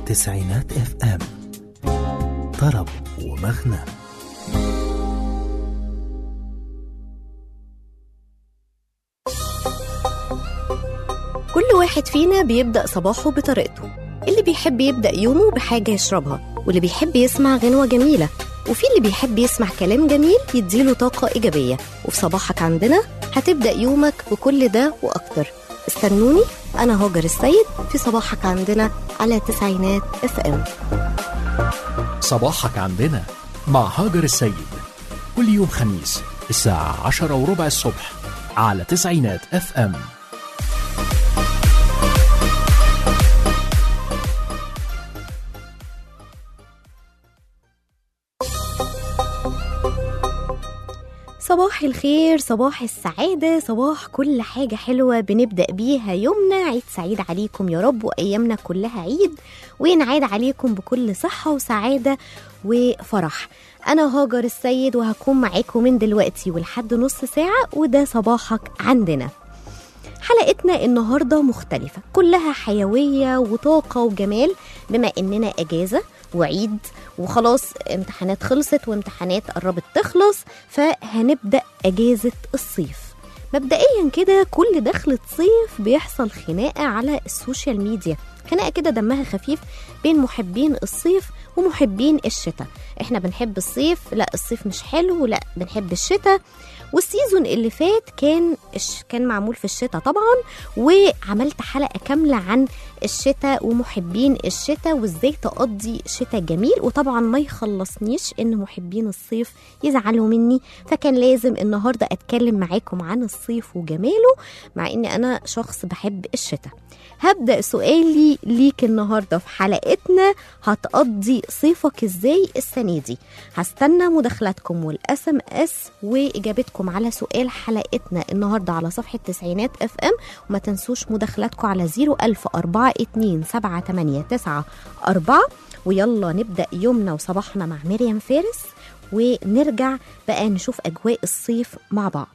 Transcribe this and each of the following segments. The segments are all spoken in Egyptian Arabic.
تسعينات اف ام طرب ومغنى كل واحد فينا بيبدأ صباحه بطريقته اللي بيحب يبدأ يومه بحاجة يشربها واللي بيحب يسمع غنوة جميلة وفي اللي بيحب يسمع كلام جميل يديله طاقة إيجابية وفي صباحك عندنا هتبدأ يومك بكل ده وأكتر استنوني أنا هاجر السيد في صباحك عندنا على تسعينات اف ام صباحك عندنا مع هاجر السيد كل يوم خميس الساعة عشرة وربع الصبح على تسعينات اف ام صباح الخير صباح السعادة صباح كل حاجة حلوة بنبدأ بيها يومنا عيد سعيد عليكم يا رب وأيامنا كلها عيد وينعاد عليكم بكل صحة وسعادة وفرح أنا هاجر السيد وهكون معاكم من دلوقتي ولحد نص ساعة وده صباحك عندنا حلقتنا النهاردة مختلفة كلها حيوية وطاقة وجمال بما إننا أجازة وعيد وخلاص امتحانات خلصت وامتحانات قربت تخلص فهنبدأ أجازة الصيف مبدئيا كده كل دخلة صيف بيحصل خناقة على السوشيال ميديا خناقة كده دمها خفيف بين محبين الصيف ومحبين الشتاء احنا بنحب الصيف لا الصيف مش حلو لا بنحب الشتاء والسيزون اللي فات كان كان معمول في الشتاء طبعا وعملت حلقه كامله عن الشتاء ومحبين الشتاء وازاي تقضي شتاء جميل وطبعا ما يخلصنيش ان محبين الصيف يزعلوا مني فكان لازم النهارده اتكلم معاكم عن الصيف وجماله مع اني انا شخص بحب الشتاء هبدا سؤالي ليك النهارده في حلقتنا هتقضي صيفك ازاي السنه دي هستنى مداخلاتكم والاس ام اس واجابتكم على سؤال حلقتنا النهارده على صفحه تسعينات اف ام وما تنسوش مداخلاتكم على 01042 ويلا نبدا يومنا وصباحنا مع مريم فارس ونرجع بقى نشوف اجواء الصيف مع بعض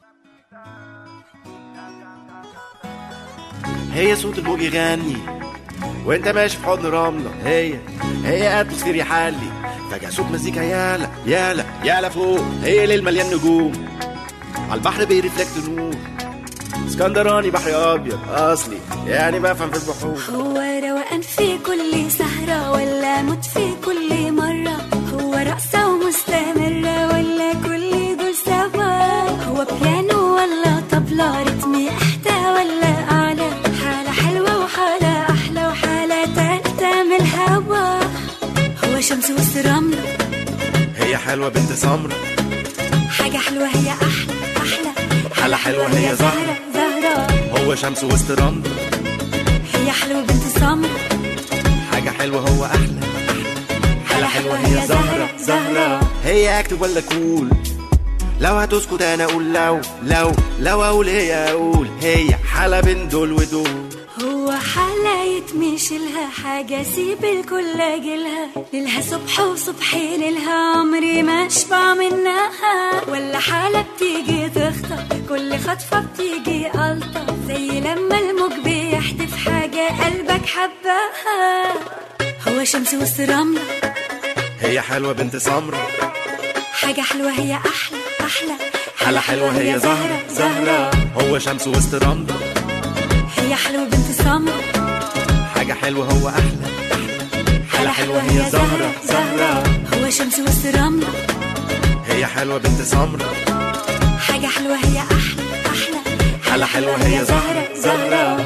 هي صوت الموج يغني وانت ماشي في حضن رملة هي هي اتموسفير يحلي فجأة صوت مزيكا يالا يالا يالا فوق هي ليل مليان نجوم على البحر بيرفلكت نور اسكندراني بحر ابيض اصلي يعني بفهم في البحور هو روقان في كل سهرة ولا موت في كل مرة هو رقصة ومستمرة ولا كل دول سوا هو بيانو ولا طبلة رتم احتى ولا اعلى حالة حلوة وحالة احلى وحالة تالتة من الهوا هو شمس وسط رملة هي حلوة بنت سمرة حاجة حلوة هي احلى احلى حالة حلوة هي زهرة زهرة هو شمس وسط رملة هي حلوة بنت سمرة حاجة حلوة هو أحلى حالة حلوة هي زهرة زهرة هي أكتب ولا كول لو هتسكت أنا أقول لو لو لو أقول هي أقول هي حالة بين دول ودول هو حالة يتمشي لها حاجة سيب الكل أجلها ليلها صبح وصبحي ليلها عمري ما أشبع منها ولا حالة بتيجي تخطف كل خطفة بتيجي ألطف زي لما الموج بيحدف حاجة قلبك حبها هو شمس وسط رملة هي حلوة بنت سمرة حاجة حلوة هي أحلى أحلى حالة حلوة هي زهرة زهرة هو شمس وسط رملة هي حلوة بنت سمرة حاجة حلوة هو أحلى حالة حلوة هي زهرة زهرة هو شمس وسط رملة هي حلوة بنت سمرة حاجة حلوة هي أحلى أحلى حالة حلوة هي زهرة زهرة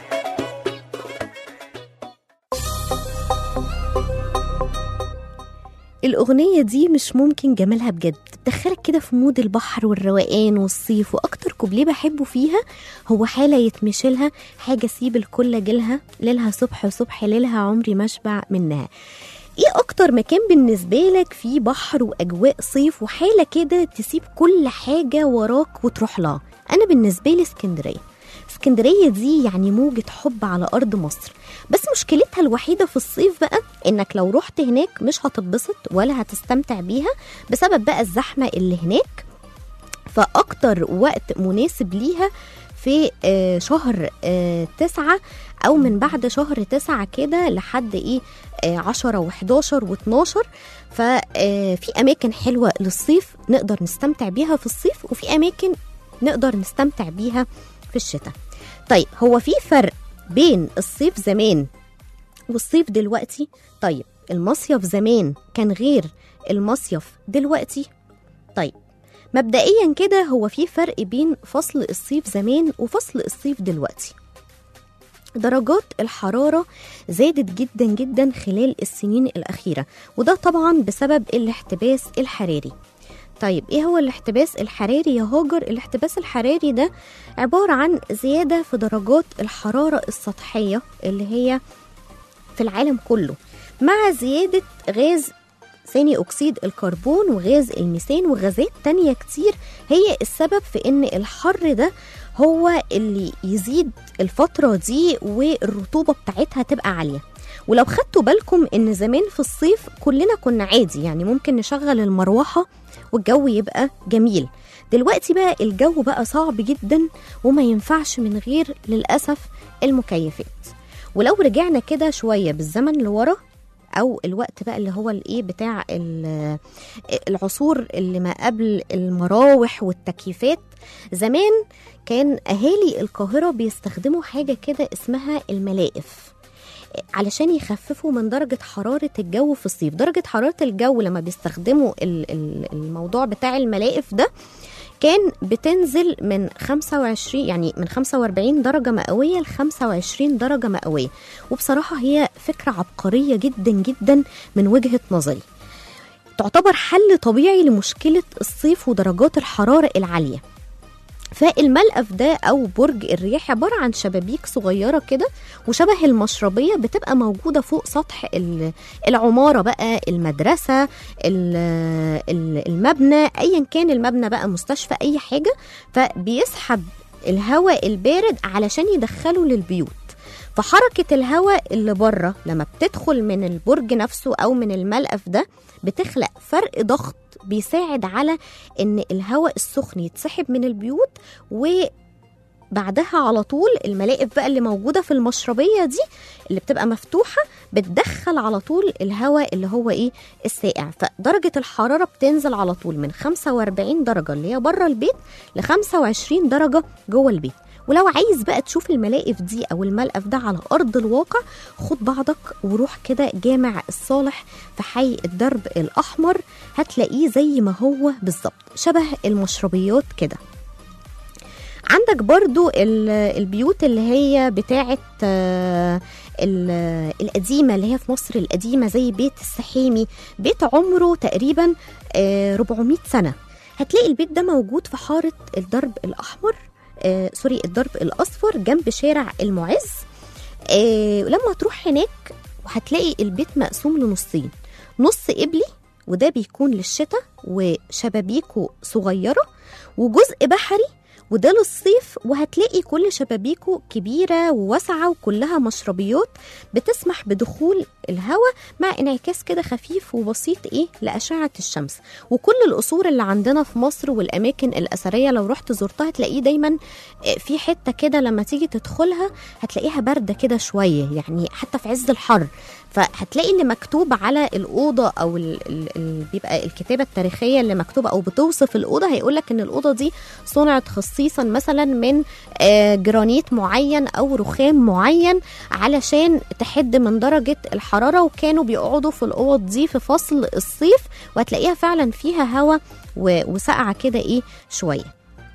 الأغنية دي مش ممكن جمالها بجد بتدخلك كده في مود البحر والروقان والصيف وأكتر كوبليه بحبه فيها هو حالة يتمشلها حاجة سيب الكل جيلها ليلها صبح وصبح ليلها عمري ما أشبع منها ايه اكتر مكان بالنسبة لك فيه بحر واجواء صيف وحالة كده تسيب كل حاجة وراك وتروح لها انا بالنسبة لي اسكندرية اسكندرية دي يعني موجة حب على أرض مصر بس مشكلتها الوحيدة في الصيف بقى إنك لو رحت هناك مش هتتبسط ولا هتستمتع بيها بسبب بقى الزحمة اللي هناك فأكتر وقت مناسب ليها في آه، شهر آه، تسعة أو من بعد شهر تسعة كده لحد إيه آه، عشرة وحداشر واتناشر ففي أماكن حلوة للصيف نقدر نستمتع بيها في الصيف وفي أماكن نقدر نستمتع بيها في الشتاء طيب هو في فرق بين الصيف زمان والصيف دلوقتي طيب المصيف زمان كان غير المصيف دلوقتي طيب مبدئيا كده هو في فرق بين فصل الصيف زمان وفصل الصيف دلوقتي درجات الحرارة زادت جدا جدا خلال السنين الأخيرة وده طبعا بسبب الاحتباس الحراري طيب ايه هو الاحتباس الحراري يا هاجر الاحتباس الحراري ده عبارة عن زيادة في درجات الحرارة السطحية اللي هي في العالم كله مع زيادة غاز ثاني أكسيد الكربون وغاز الميثان وغازات تانية كتير هي السبب في إن الحر ده هو اللي يزيد الفترة دي والرطوبة بتاعتها تبقى عالية ولو خدتوا بالكم ان زمان في الصيف كلنا كنا عادي يعني ممكن نشغل المروحة والجو يبقى جميل دلوقتي بقى الجو بقى صعب جدا وما ينفعش من غير للأسف المكيفات ولو رجعنا كده شوية بالزمن لورا او الوقت بقى اللي هو الايه بتاع ال- العصور اللي ما قبل المراوح والتكييفات زمان كان اهالي القاهره بيستخدموا حاجه كده اسمها الملائف علشان يخففوا من درجة حرارة الجو في الصيف درجة حرارة الجو لما بيستخدموا ال- ال- الموضوع بتاع الملائف ده كان بتنزل من 25 يعني من 45 درجة مئوية ل 25 درجة مئوية وبصراحة هي فكرة عبقرية جدا جدا من وجهة نظري تعتبر حل طبيعي لمشكلة الصيف ودرجات الحرارة العالية فالملقف ده او برج الرياح عباره عن شبابيك صغيره كده وشبه المشربيه بتبقى موجوده فوق سطح ال- العماره بقى المدرسه ال- ال- المبنى ايا كان المبنى بقى مستشفى اي حاجه فبيسحب الهواء البارد علشان يدخله للبيوت فحركة الهواء اللي بره لما بتدخل من البرج نفسه أو من الملقف ده بتخلق فرق ضغط بيساعد على ان الهواء السخن يتسحب من البيوت وبعدها على طول الملائف بقى اللي موجوده في المشربيه دي اللي بتبقى مفتوحه بتدخل على طول الهواء اللي هو ايه الساقع فدرجه الحراره بتنزل على طول من 45 درجه اللي هي بره البيت ل 25 درجه جوه البيت ولو عايز بقى تشوف الملائف دي او الملقف ده على ارض الواقع خد بعضك وروح كده جامع الصالح في حي الدرب الاحمر هتلاقيه زي ما هو بالظبط شبه المشربيات كده عندك برضو ال- البيوت اللي هي بتاعت آه، ال- القديمة اللي هي في مصر القديمة زي بيت السحيمي بيت عمره تقريبا آه، 400 سنة هتلاقي البيت ده موجود في حارة الدرب الأحمر آه، سوري الدرب الأصفر جنب شارع المعز آه، ولما تروح هناك وهتلاقي البيت مقسوم لنصين نص قبلي وده بيكون للشتاء وشبابيكه صغيرة وجزء بحري وده للصيف وهتلاقي كل شبابيكه كبيرة وواسعة وكلها مشربيات بتسمح بدخول الهواء مع انعكاس كده خفيف وبسيط ايه لأشعة الشمس وكل القصور اللي عندنا في مصر والأماكن الأثرية لو رحت زرتها تلاقيه دايما آه، في حتة كده لما تيجي تدخلها هتلاقيها باردة كده شوية يعني حتى في عز الحر فهتلاقي ان مكتوب على الاوضه او ال ال ال بيبقى الكتابه التاريخيه اللي مكتوبه او بتوصف الاوضه هيقول لك ان الاوضه دي صنعت خصيصا مثلا من آه، جرانيت معين او رخام معين علشان تحد من درجه الحراره وكانوا بيقعدوا في الاوض دي في فصل الصيف وهتلاقيها فعلا فيها هواء و- وسقعه كده ايه شويه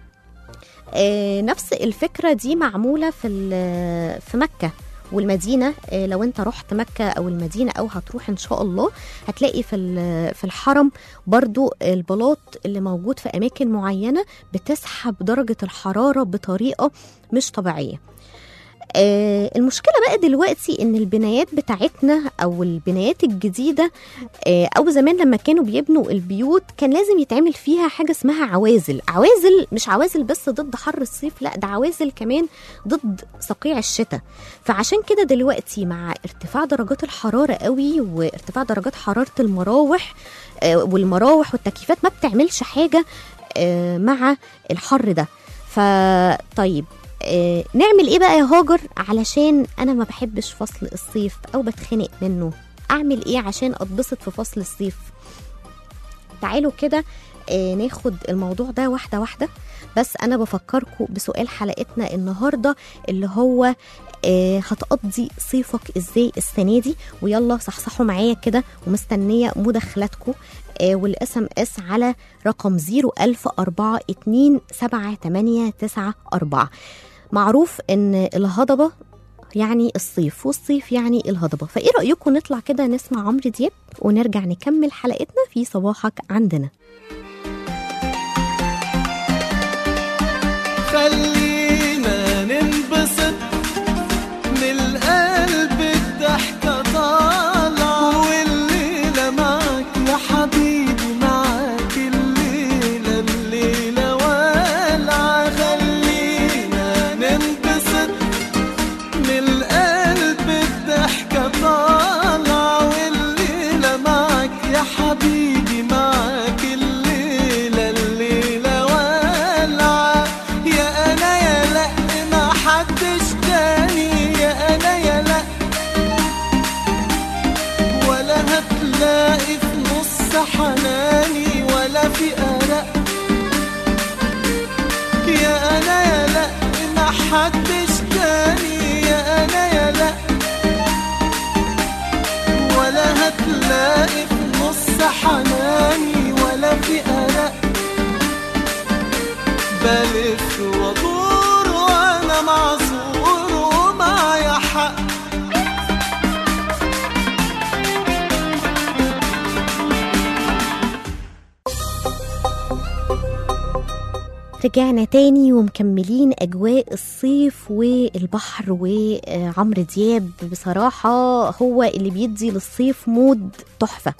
آه، نفس الفكره دي معموله في ال- في مكه والمدينه آه، لو انت رحت مكه او المدينه او هتروح ان شاء الله هتلاقي في ال- في الحرم برضو البلاط اللي موجود في اماكن معينه بتسحب درجه الحراره بطريقه مش طبيعيه آه، المشكله بقى دلوقتي ان البنايات بتاعتنا او البنايات الجديده آه، او زمان لما كانوا بيبنوا البيوت كان لازم يتعمل فيها حاجه اسمها عوازل عوازل مش عوازل بس ضد حر الصيف لا ده عوازل كمان ضد صقيع الشتاء فعشان كده دلوقتي مع ارتفاع درجات الحراره قوي وارتفاع درجات حراره المراوح آه، والمراوح والتكييفات ما بتعملش حاجه آه، مع الحر ده فطيب آه نعمل ايه بقى يا هاجر علشان انا ما بحبش فصل الصيف او بتخنق منه اعمل ايه عشان اتبسط في فصل الصيف تعالوا كده آه ناخد الموضوع ده واحده واحده بس انا بفكركم بسؤال حلقتنا النهارده اللي هو آه هتقضي صيفك ازاي السنه دي ويلا صحصحوا معايا كده ومستنيه مداخلاتكم آه والاس ام اس على رقم 010427894 معروف ان الهضبه يعني الصيف والصيف يعني الهضبه فايه رايكم نطلع كده نسمع عمرو دياب ونرجع نكمل حلقتنا في صباحك عندنا خلينا ننبسط من القلب الضحكة طالعة والليلة معك يا حبيبي معك الليلة الليلة والعة خلينا ننبسط من القلب الضحكة طالعة والليلة معك يا حبيبي معك الليلة الليلة والعة يا أنا يا لأ ما حدش تاني يا أنا يا لأ ولا هتلاقي في نص حناني ولا في قلق يا أنا يا لأ ما حدش تاني يا أنا يا لأ ولا هتلاقي في نص حناني ولا في قلق بلف وادور وانا معذور ومعايا حق رجعنا تاني ومكملين أجواء الصيف والبحر وعمرو دياب بصراحة هو اللي بيدي للصيف مود تحفة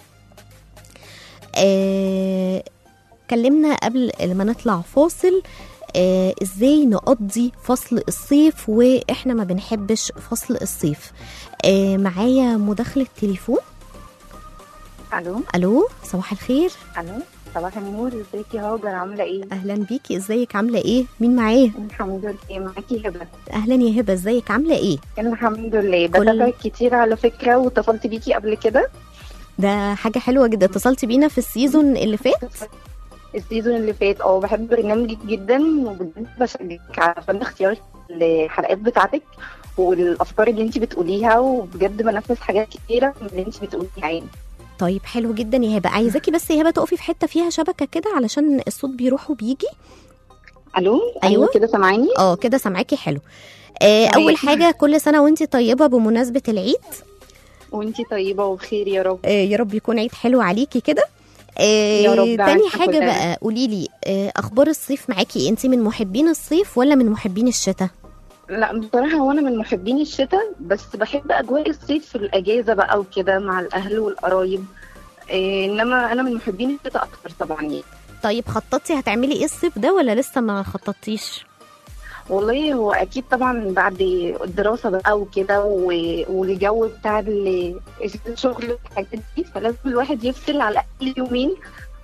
آه كلمنا قبل ما نطلع فاصل آه ازاي نقضي فصل الصيف واحنا ما بنحبش فصل الصيف آه معايا مداخلة تليفون الو الو صباح الخير الو صباح النور ازيك يا هاجر عامله ايه اهلا بيكي ازيك عامله ايه مين معايا الحمد لله معاكي هبه اهلا يا هبه ازيك عامله ايه الحمد لله كل- بتابعك كتير على فكره واتصلت بيكي قبل كده ده حاجه حلوه جدا اتصلتي بينا في السيزون اللي فات السيزون اللي فات اه بحب برنامجك جدا وبجد بشجعك على فن اختيارك الحلقات بتاعتك والافكار اللي انت بتقوليها وبجد بنفذ حاجات كتيره من اللي انت بتقوليها يعني طيب حلو جدا يا هبه عايزاكي بس يا هبه تقفي في حته فيها شبكه كده علشان الصوت بيروح وبيجي الو أيوة. كده سامعاني اه كده سامعاكي حلو آه تمام. اول حاجه كل سنه وانتي طيبه بمناسبه العيد وانت طيبه وبخير يا رب آه يا رب يكون عيد حلو عليكي كده آه يا رب تاني علينا حاجه كلنا. بقى قولي لي آه اخبار الصيف معاكي انتي من محبين الصيف ولا من محبين الشتاء لا بصراحة هو أنا من محبين الشتاء بس بحب أجواء الصيف في الأجازة بقى وكده مع الأهل والقرايب إيه إنما أنا من محبين الشتاء أكتر طبعا يعني طيب خططتي هتعملي ايه الصيف ده ولا لسه ما خططتيش والله هو أكيد طبعا بعد الدراسة بقى وكده و- والجو بتاع ال- الشغل والحاجات دي فلازم الواحد يفصل على الأقل يومين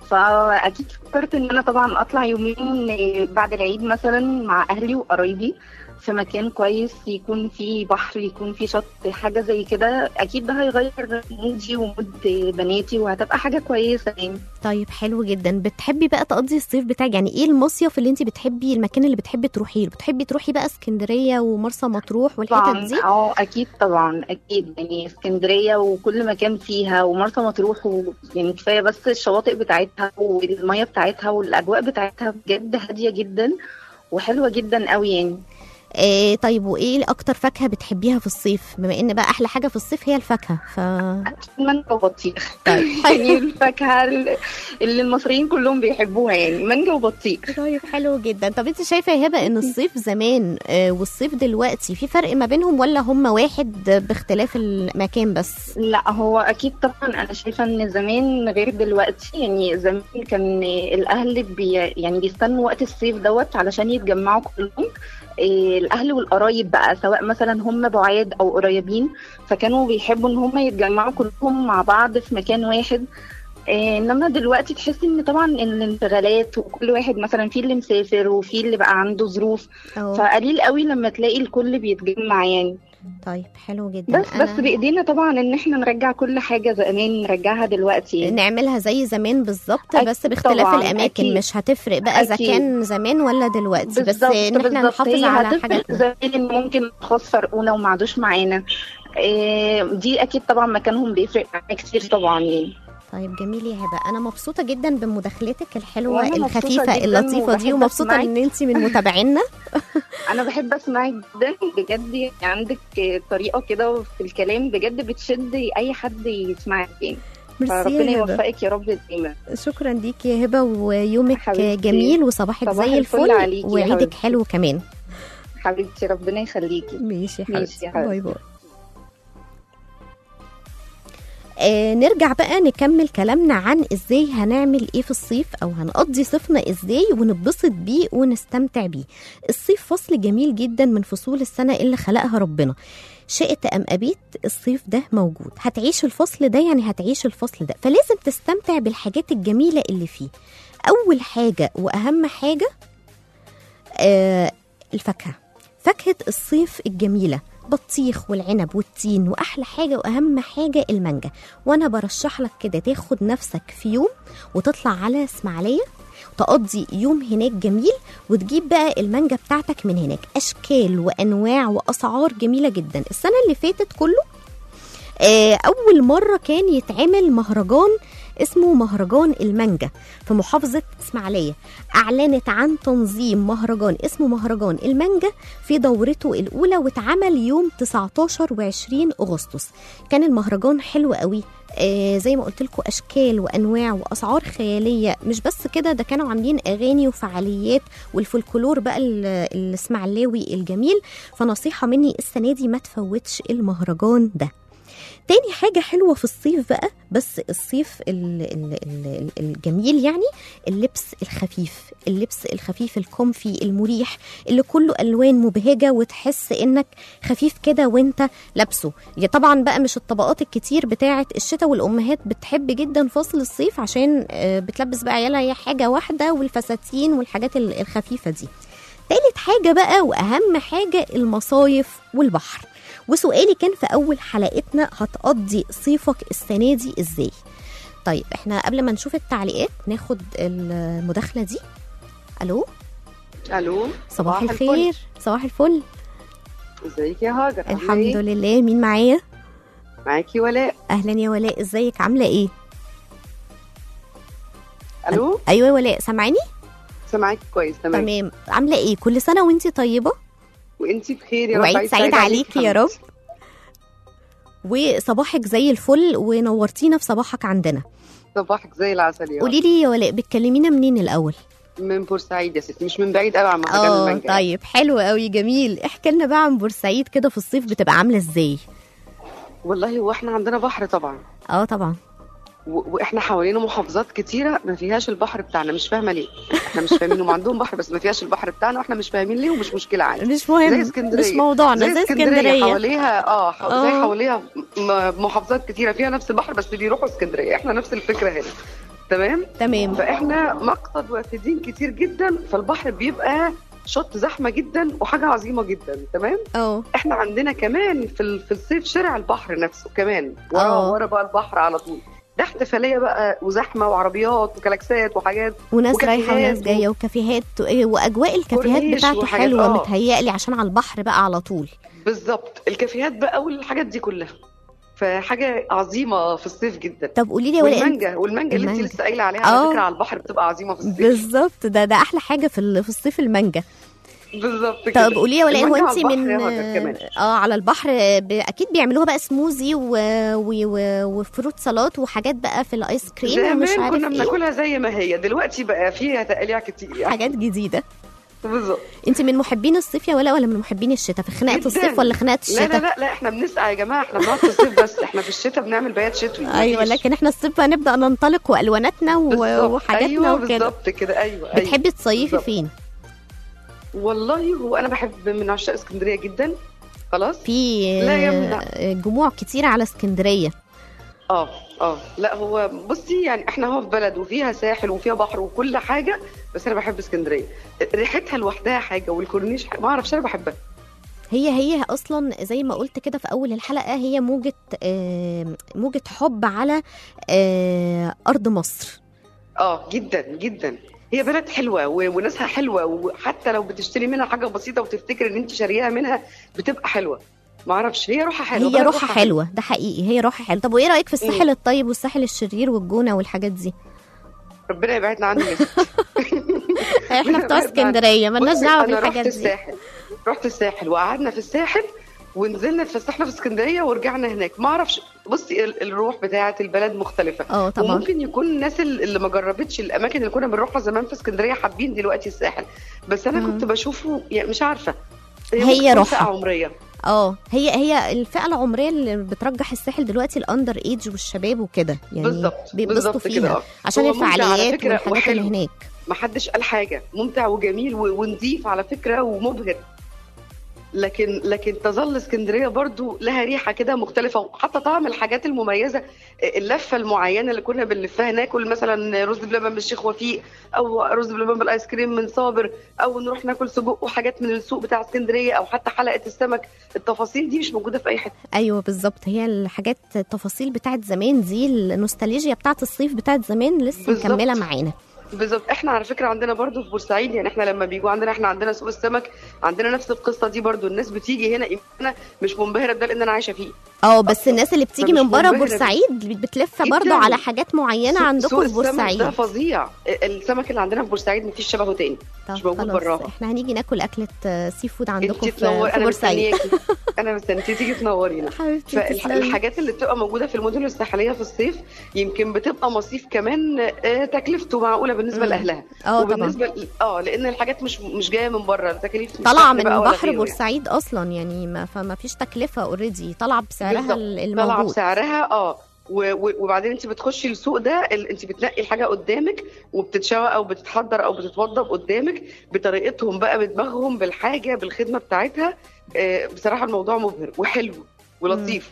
فأكيد فكرت إن أنا طبعا أطلع يومين إيه، بعد العيد مثلا مع أهلي وقرايبي في مكان كويس يكون فيه بحر يكون فيه شط حاجة زي كده أكيد ده هيغير مودي ومود بناتي وهتبقى حاجة كويسة يعني طيب حلو جدا بتحبي بقى تقضي الصيف بتاعك يعني ايه المصيف اللي انت بتحبي المكان اللي بتحبي تروحيه له بتحبي تروحي بقى اسكندريه ومرسى مطروح والحتت طبعا دي اه اكيد طبعا اكيد يعني اسكندريه وكل مكان فيها ومرسى مطروح و... يعني كفايه بس الشواطئ بتاعتها والميه بتاعتها والاجواء بتاعتها بجد هاديه جدا وحلوه جدا قوي يعني آه طيب وايه اكتر فاكهه بتحبيها في الصيف بما ان بقى احلى حاجه في الصيف هي الفاكهه ف مانجا وبطيخ طيب يعني الفاكهه اللي المصريين كلهم بيحبوها يعني مانجا وبطيخ طيب حلو جدا طب انت شايفه يا هبه ان الصيف زمان آه والصيف دلوقتي في فرق ما بينهم ولا هم واحد باختلاف المكان بس لا هو اكيد طبعا انا شايفه ان زمان غير دلوقتي يعني زمان كان الاهل بي يعني بيستنوا وقت الصيف دوت علشان يتجمعوا كلهم إيه، الاهل والقرايب بقى سواء مثلا هم بعاد او قريبين فكانوا بيحبوا ان هم يتجمعوا كلهم مع بعض في مكان واحد إيه، انما دلوقتي تحسي ان طبعا ان الانشغالات وكل واحد مثلا في اللي مسافر وفي اللي بقى عنده ظروف أو فقليل قوي لما تلاقي الكل بيتجمع يعني طيب حلو جدا بس بس بايدينا طبعا ان احنا نرجع كل حاجه زمان نرجعها دلوقتي يعني. نعملها زي زمان بالظبط أك- بس باختلاف طبعاً، الاماكن أكيد. مش هتفرق بقى اذا أكيد. كان زمان ولا دلوقتي بس بالظبط ان احنا بالظبط. نحافظ هي على هتفرق حاجاتنا زمان ان ممكن اشخاص فرقونا وما عادوش معانا إيه، دي اكيد طبعا مكانهم بيفرق معايا كتير طبعا يعني طيب جميل يا هبه انا مبسوطه جدا بمداخلتك الحلوه وأنا مبسوطة الخفيفه جداً اللطيفه دي وبحب ومبسوطه أسمعك. ان انت من متابعينا انا بحب اسمعك جدا بجد يعني عندك طريقه كده في الكلام بجد بتشد اي حد يسمعك يعني ميرسي فربنا يا هبه يوفقك يا رب دايما شكرا ليكي يا هبه ويومك حبيبتي. جميل وصباحك صباح زي الفل الفل عليكي يا وعيدك حبيبتي. حلو كمان حبيبتي ربنا يخليكي ماشي يا ماشي حبيبتي يا حبيبتي. باي باي آه نرجع بقى نكمل كلامنا عن ازاي هنعمل ايه في الصيف او هنقضي صيفنا ازاي ونتبسط بيه ونستمتع بيه الصيف فصل جميل جدا من فصول السنة اللي خلقها ربنا شئت ام ابيت الصيف ده موجود هتعيش الفصل ده يعني هتعيش الفصل ده فلازم تستمتع بالحاجات الجميلة اللي فيه اول حاجة واهم حاجة آه الفاكهة فاكهة الصيف الجميلة بطيخ والعنب والتين واحلى حاجه واهم حاجه المانجا وانا برشح لك كده تاخد نفسك في يوم وتطلع على اسماعيليه تقضي يوم هناك جميل وتجيب بقى المانجا بتاعتك من هناك اشكال وانواع واسعار جميله جدا السنه اللي فاتت كله آه، اول مره كان يتعمل مهرجان اسمه مهرجان المانجا في محافظة إسماعيلية أعلنت عن تنظيم مهرجان اسمه مهرجان المانجا في دورته الأولى واتعمل يوم 19 و20 أغسطس كان المهرجان حلو قوي آه زي ما قلت لكم أشكال وأنواع وأسعار خيالية مش بس كده ده كانوا عاملين أغاني وفعاليات والفولكلور بقى ال- الإسماعيلاوي الجميل فنصيحة مني السنة دي ما تفوتش المهرجان ده تاني حاجة حلوة في الصيف بقى بس الصيف ال ال ال الجميل يعني اللبس الخفيف اللبس الخفيف الكومفي المريح اللي كله ألوان مبهجة وتحس إنك خفيف كده وانت لابسه يا طبعا بقى مش الطبقات الكتير بتاعة الشتاء والأمهات بتحب جدا فصل الصيف عشان آه، بتلبس بقى عيالها هي حاجة واحدة والفساتين والحاجات ال- الخفيفة دي تالت حاجة بقى وأهم حاجة المصايف والبحر وسؤالي كان في أول حلقتنا هتقضي صيفك السنة دي إزاي طيب احنا قبل ما نشوف التعليقات ناخد المداخلة دي ألو الو صباح الفل. الخير صباح الفل ازيك يا هاجر عاملة الحمد إيه؟ لله مين معايا معاكي ولاء أهلا يا ولاء ازيك عاملة ايه الو أيوة يا ولاء سامعاني سامعاكي كويس تمام تمام عاملة ايه كل سنة وانتي طيبة وانتي بخير يا رب وعيد سعيد عليكي يا رب. وصباحك زي الفل ونورتينا في صباحك عندنا صباحك زي العسل يا رب. قولي لي يا ولاء بتكلمينا منين الأول من بورسعيد يا ستي مش من بعيد قوي عن مهرجان اه المانجا طيب حلو قوي جميل احكي لنا بقى عن بورسعيد كده في الصيف بتبقى عامله ازاي والله هو احنا عندنا بحر طبعا اه طبعا و... واحنا حوالينا محافظات كتيره ما فيهاش البحر بتاعنا مش فاهمه ليه احنا مش فاهمين هم عندهم بحر بس ما فيهاش البحر بتاعنا واحنا مش فاهمين ليه ومش مشكله عادي مش زي مهم اسكندريه مش موضوعنا زي اسكندريه حواليها اه حو... زي آه. حواليها م- محافظات كتيره فيها نفس البحر بس بيروحوا اسكندريه احنا نفس الفكره هنا تمام تمام فاحنا مقصد وافدين كتير جدا فالبحر بيبقى شط زحمه جدا وحاجه عظيمه جدا تمام اه احنا عندنا كمان في ال- في الصيف شارع البحر نفسه كمان ورا آه. ورا بقى البحر على طول ده احتفاليه بقى وزحمه وعربيات وكلاكسات وحاجات وناس وكافيهات رايحه وناس و- جايه وكافيهات و- واجواء الكافيهات كورنيش بتاعته وحاجات، حلوه آه. متهيألي عشان على البحر بقى على طول بالظبط الكافيهات بقى والحاجات دي كلها فحاجه عظيمه في الصيف جدا طب قولي لي يا ولاء انت- والمانجا والمانجا اللي انت المانجا. لسه قايله عليها آه. على فكره على البحر بتبقى عظيمه في الصيف بالظبط ده ده احلى حاجه في ال- في الصيف المانجا بالظبط كده طب قولي لي يا ولاء هو المانجا انت على من البحر يا هاجر كمان. اه على البحر ب... اكيد بيعملوها بقى سموزي و... و... و... وفروت سلطات وحاجات بقى في الايس كريم ومش زمان عارف كنا ايه بناكلها زي ما هي دلوقتي بقى فيها تقاليع كتير يعني حاجات جديده بالظبط انت من محبين الصيف يا ولا ولا من محبين الشتاء في خناقه جداً. الصيف ولا خناقه لا لا الشتاء لا لا احنا بنسقى يا جماعه احنا بنقعد في الصيف بس احنا في الشتاء بنعمل بيات شتوي ايوه مفيش. لكن احنا الصيف بقى نبدا ننطلق والواناتنا و... بالظبط. وحاجاتنا ايوه وكده بالظبط كده ايوه أيوة. بتحبي تصيفي بالظبط. فين والله هو انا بحب من عشاق اسكندريه جدا خلاص في لا يمنع. آه، جموع كتير على اسكندريه اه اه لا هو بصي يعني احنا هو في بلد وفيها ساحل وفيها بحر وكل حاجه بس انا بحب اسكندريه ريحتها لوحدها حاجه والكورنيش حاجة. ما اعرفش انا بحبها هي هي اصلا زي ما قلت كده في اول الحلقه هي موجه آه، موجه حب على آه، ارض مصر اه جدا جدا هي بلد حلوه و- وناسها حلوه وحتى لو بتشتري منها حاجه بسيطه وتفتكر ان انت شارياها منها بتبقى حلوه ما اعرفش هي روحها حلوه هي بلد روحها حلوه ده حقيقي هي روحها حلوه طب وايه رايك في الساحل الطيب والساحل الشرير والجونه والحاجات دي ربنا يبعدنا عنه يا ستي. احنا بتوع بعد- اسكندريه مالناش بصي، دعوه انا بالحاجات رحت دي الساحل رحت الساحل وقعدنا في الساحل ونزلنا اتفسحنا في اسكندريه ورجعنا هناك ما اعرفش بصي ال- الروح بتاعه البلد مختلفه اه طبعا وممكن يكون الناس ال- اللي ما جربتش الاماكن اللي كنا بنروحها زمان في اسكندريه حابين دلوقتي الساحل بس انا مم. كنت بشوفه يعني مش عارفه هي ممكن تكون روحها. فئة عمريه اه هي هي الفئه العمريه اللي بترجح الساحل دلوقتي الاندر ايج والشباب وكده يعني بالظبط بيتبسطوا بالظبط كده فيها آه. عشان هو ممتع على الفعاليات فكرة والحاجات اللي وحلو. هناك ما حدش قال حاجه ممتع وجميل و- ونضيف على فكره ومبهر لكن لكن تظل اسكندريه برضو لها ريحه كده مختلفه وحتى طعم الحاجات المميزه اللفه المعينه اللي كنا بنلفها ناكل مثلا رز بلبن من الشيخ وفيق او رز بلبن بالايس كريم من صابر او نروح ناكل سجق وحاجات من السوق بتاع اسكندريه او حتى حلقه السمك التفاصيل دي مش موجوده في اي حته ايوه بالظبط هي الحاجات التفاصيل بتاعت زمان دي النوستالجيا بتاعت الصيف بتاعت زمان لسه بالظبط. مكمله معانا بالظبط احنا على فكره عندنا برضو في بورسعيد يعني احنا لما بيجوا عندنا احنا عندنا سوق السمك عندنا نفس القصه دي برضو الناس بتيجي هنا انا مش منبهره بده لان انا عايشه فيه اه بس الناس اللي بتيجي فمش من بره منبهرة بورسعيد بتلف جداً. برضو على حاجات معينه سوق- عندكم سوق في السمك ده بورسعيد فظيع السمك اللي عندنا في بورسعيد مفيش شبهه تاني مش طب موجود خلاص براها احنا هنيجي ناكل اكله آه، سي فود عندكم انت في, تنور في انا بورسعيد مستنياكي انا مستنيكي تيجي تنورينا حبيبتي تسلمي. فالحاجات اللي بتبقى موجوده في المدن الساحليه في الصيف يمكن بتبقى مصيف كمان آه، تكلفته معقوله بالنسبه مم. لاهلها اه طبعا وبالنسبه ل- اه لان الحاجات مش مش جايه من بره التكاليف مش طالعه سهل من بقى ولا بحر غيره يعني. بورسعيد اصلا يعني ما فما فيش تكلفه اوريدي طالعه بسعرها بالظبط. ال- طالعه الموجود بسعرها اه و- و- وبعدين انت بتخشي السوق ده ال- انت بتنقي الحاجه قدامك وبتتشوى او بتتحضر او بتتوضب قدامك بطريقتهم بقى بدماغهم بالحاجه بالخدمه بتاعتها آه، بصراحه الموضوع مبهر وحلو ولطيف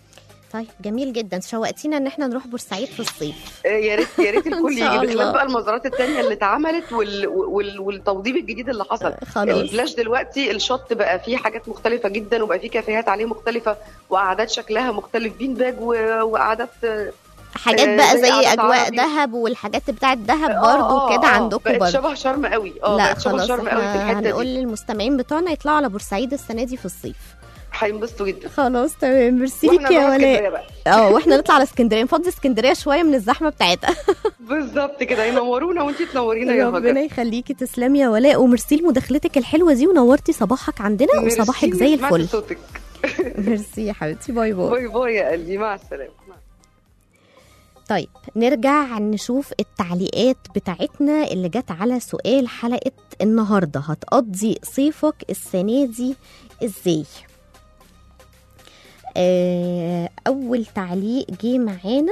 طيب جميل جدا شوقتينا ان احنا نروح بورسعيد في الصيف آه، يا ريت يا ريت الكل إن شاء يجي الله. بخلاف بقى المزارات التانية اللي اتعملت وال... وال... والتوضيب الجديد اللي حصل خلاص البلاش دلوقتي الشط بقى فيه حاجات مختلفة جدا وبقى فيه كافيهات عليه مختلفة وقعدات شكلها مختلف بين باج و... وقعدات آه، حاجات آه، بقى زي زي قعدات اجواء عربي. دهب والحاجات بتاعت دهب آه، برضو آه، كده آه، عندكم بقت برضو شبه شرم قوي اه لا بقت شبه خلاص شرم قوي في احنا الحته هنقول دي للمستمعين بتوعنا يطلعوا على بورسعيد السنه دي في الصيف هينبسطوا جدا خلاص تمام ميرسي واحنا ليك يا نروح ولاء اسكندريه بقى اه واحنا نطلع على اسكندريه نفضي اسكندريه شويه من الزحمه بتاعتها بالظبط كده ينورونا وانتي تنورينا يا ربنا هاجر يخليكي تسلمي يا ولاء وميرسي لمداخلتك الحلوه دي ونورتي صباحك عندنا ميرسي، وصباحك زي سمعت الفل صوتك ميرسي يا حبيبتي باي باي باي باي يا قلبي مع السلامه طيب نرجع نشوف التعليقات بتاعتنا اللي جت على سؤال حلقة النهاردة هتقضي صيفك السنة دي ازاي آه، أول تعليق جه معانا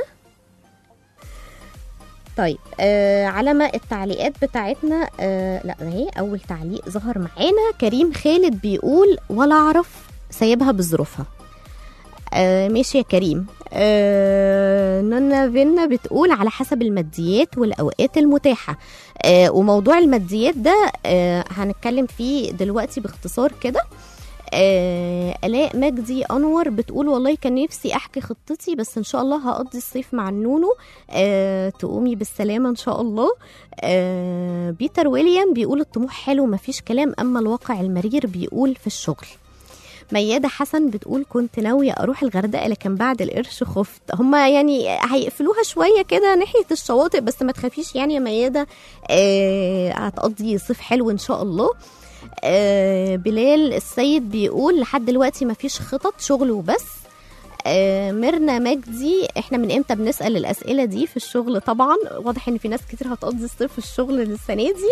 طيب آه على ما التعليقات بتاعتنا آه لا اهي اول تعليق ظهر معانا كريم خالد بيقول ولا اعرف سايبها بظروفها آه ماشي يا كريم آه نانا فينا بتقول على حسب الماديات والاوقات المتاحه آه وموضوع الماديات ده آه هنتكلم فيه دلوقتي باختصار كده آه الاء مجدي انور بتقول والله كان نفسي احكي خطتي بس ان شاء الله هقضي الصيف مع النونو آه تقومي بالسلامه ان شاء الله آه بيتر ويليام بيقول الطموح حلو مفيش كلام اما الواقع المرير بيقول في الشغل ميادة حسن بتقول كنت ناوية أروح الغردقة لكن بعد القرش خفت هما يعني هيقفلوها شوية كده ناحية الشواطئ بس ما تخافيش يعني يا ميادة آه هتقضي صيف حلو إن شاء الله آه بلال السيد بيقول لحد دلوقتي ما فيش خطط شغل وبس آه ميرنا مجدي احنا من امتى بنسال الاسئله دي في الشغل طبعا واضح ان في ناس كتير هتقضي الصيف في الشغل السنه دي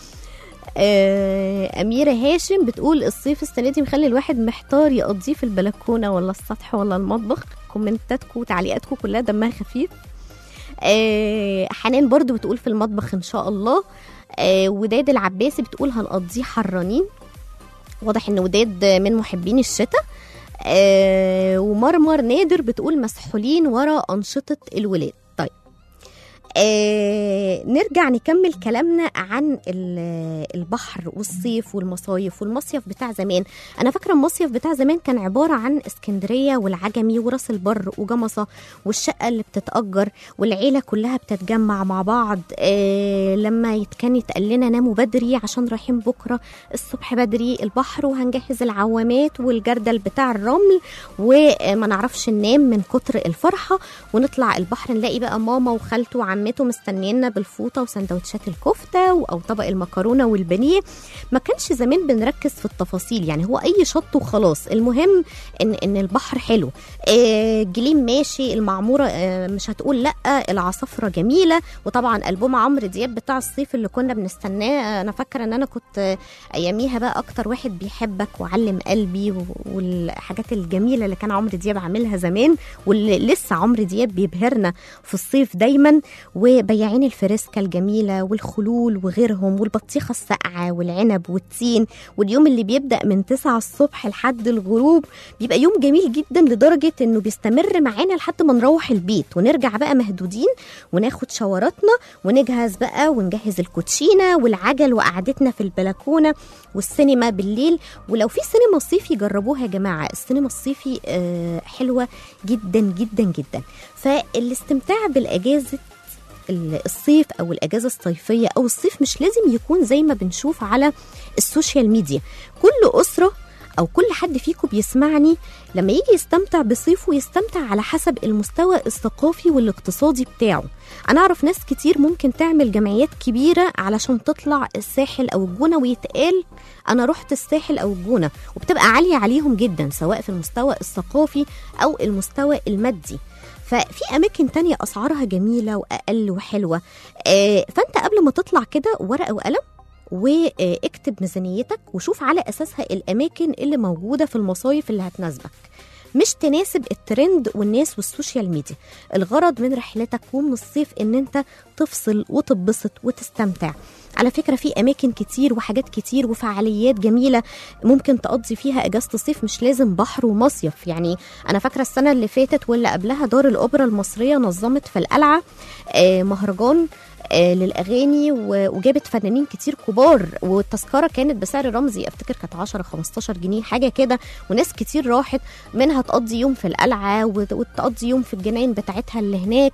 آه أميرة هاشم بتقول الصيف السنة دي مخلي الواحد محتار يقضيه في البلكونة ولا السطح ولا المطبخ كومنتاتكم وتعليقاتكم كلها دمها خفيف آه حنان برضو بتقول في المطبخ إن شاء الله آه وداد العباسي بتقول هنقضيه حرانين واضح إن وداد من محبين الشتاء آه ومرمر نادر بتقول مسحولين ورا أنشطة الولاد طيب آه نرجع نكمل كلامنا عن ال- البحر والصيف والمصايف والمصيف بتاع زمان انا فاكره المصيف بتاع زمان كان عباره عن اسكندريه والعجمي وراس البر وجمصه والشقه اللي بتتاجر والعيله كلها بتتجمع مع بعض آه لما يت- كان يتقال لنا ناموا بدري عشان رايحين بكره الصبح بدري البحر وهنجهز العوامات والجردل بتاع الرمل وما نعرفش ننام من كتر الفرحه ونطلع البحر نلاقي بقى ماما وخالته وعمته مستنينا بالفوطه وسندوتشات الكفته و- او طبق المكرونه والبانيه ما كانش زمان بنركز في التفاصيل يعني هو اي شط وخلاص المهم ان ان البحر حلو آه، الجليم ماشي المعموره آه، مش هتقول لا العصافره جميله وطبعا البوم عمرو دياب بتاع الصيف اللي كنا بنستناه انا فاكره ان انا كنت آه، اياميها بقى اكتر واحد بيحبك وعلم قلبي و- والحاجات الجميله اللي كان عمرو دياب عاملها زمان واللي لسه عمرو دياب بيبهرنا في الصيف دايما وبياعين الفريسكا الجميله والخلول وغيرهم والبطيخه الساقعه والعنب والتين واليوم اللي بيبدا من 9 الصبح لحد الغروب بيبقى يوم جميل جدا لدرجه انه بيستمر معانا لحد ما نروح البيت ونرجع بقى مهدودين وناخد شاوراتنا ونجهز بقى ونجهز الكوتشينه والعجل وقعدتنا في البلكونه والسينما بالليل ولو في سينما صيفي جربوها يا جماعه السينما الصيفي آه، حلوه جدا جدا جدا فالاستمتاع بالاجازه ال- الصيف او الاجازه الصيفيه او الصيف مش لازم يكون زي ما بنشوف على السوشيال ميديا كل اسره او كل حد فيكم بيسمعني لما يجي يستمتع بصيفه يستمتع على حسب المستوى الثقافي والاقتصادي بتاعه انا اعرف ناس كتير ممكن تعمل جمعيات كبيره علشان تطلع الساحل او الجونه ويتقال انا رحت الساحل او الجونه وبتبقى عاليه عليهم جدا سواء في المستوى الثقافي او المستوى المادي ففي اماكن تانية اسعارها جميله واقل وحلوه آه، فانت قبل ما تطلع كده ورقه وقلم واكتب ميزانيتك وشوف على اساسها الاماكن اللي موجوده في المصايف اللي هتناسبك مش تناسب الترند والناس والسوشيال ميديا الغرض من رحلتك ومن الصيف ان انت تفصل وتتبسط وتستمتع على فكرة في أماكن كتير وحاجات كتير وفعاليات جميلة ممكن تقضي فيها أجازة الصيف مش لازم بحر ومصيف يعني أنا فاكرة السنة اللي فاتت واللي قبلها دار الأوبرا المصرية نظمت في القلعة آه، مهرجان آه، للاغاني و- وجابت فنانين كتير كبار والتذكره كانت بسعر رمزي افتكر كانت 10 15 جنيه حاجه كده وناس كتير راحت منها تقضي يوم في القلعه وت- وتقضي يوم في الجناين بتاعتها اللي هناك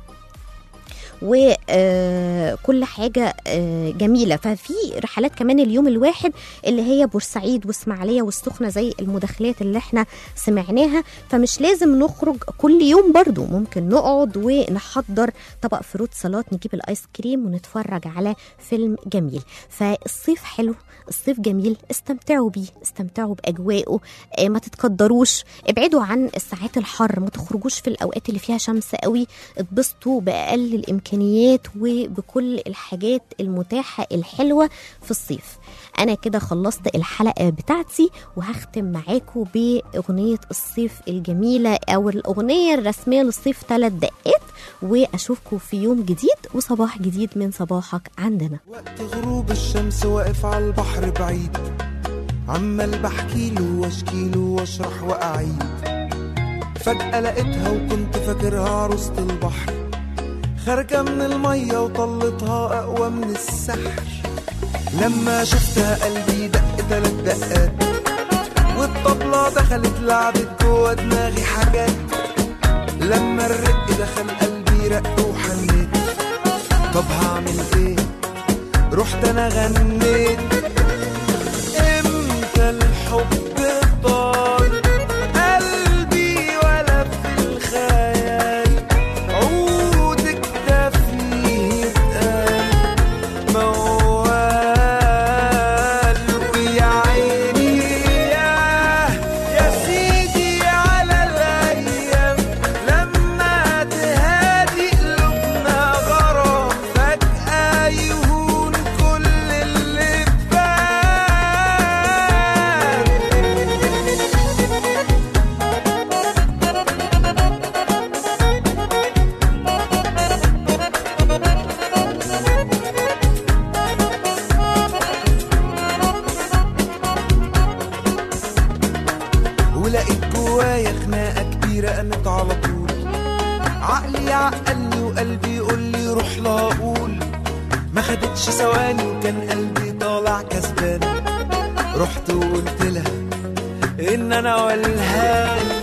وكل حاجة آه، جميلة ففي رحلات كمان اليوم الواحد اللي هي بورسعيد واسماعيلية والسخنة زي المداخلات اللي احنا سمعناها فمش لازم نخرج كل يوم برضو ممكن نقعد ونحضر طبق فروت سلطات نجيب الايس كريم ونتفرج على فيلم جميل فالصيف حلو الصيف جميل استمتعوا بيه استمتعوا باجواءه آه، ما تتقدروش ابعدوا عن الساعات الحر ما تخرجوش في الاوقات اللي فيها شمس قوي اتبسطوا باقل الامكانيات وبكل الحاجات المتاحه الحلوه في الصيف انا كده خلصت الحلقه بتاعتي وهختم معاكم باغنيه الصيف الجميله او الاغنيه الرسميه للصيف ثلاث دقات واشوفكم في يوم جديد وصباح جديد من صباحك عندنا وقت غروب الشمس واقف على البحر بعيد عمال بحكيله واشكيله واشرح واعيد فجأة لقيتها وكنت فاكرها عروسة البحر خارجة من المية وطلتها أقوى من السحر لما شفتها قلبي دق تلات دقات والطبلة دخلت لعبت جوا دماغي حاجات لما الرق دخل قلبي رق وحنيت طب هعمل ايه رحت انا غنيت امتى الحب طال قلبي ولا في الخيال عودك ده فيه اتقال موال ويا عيني ياه يا سيدي على الايام لما تهادي قلوبنا غرام فجأة يهون كل اللي عقلي يعقلني وقلبي يقول لي روح لا اقول ما خدتش ثواني وكان قلبي طالع كسبان رحت وقلت لها ان انا والهان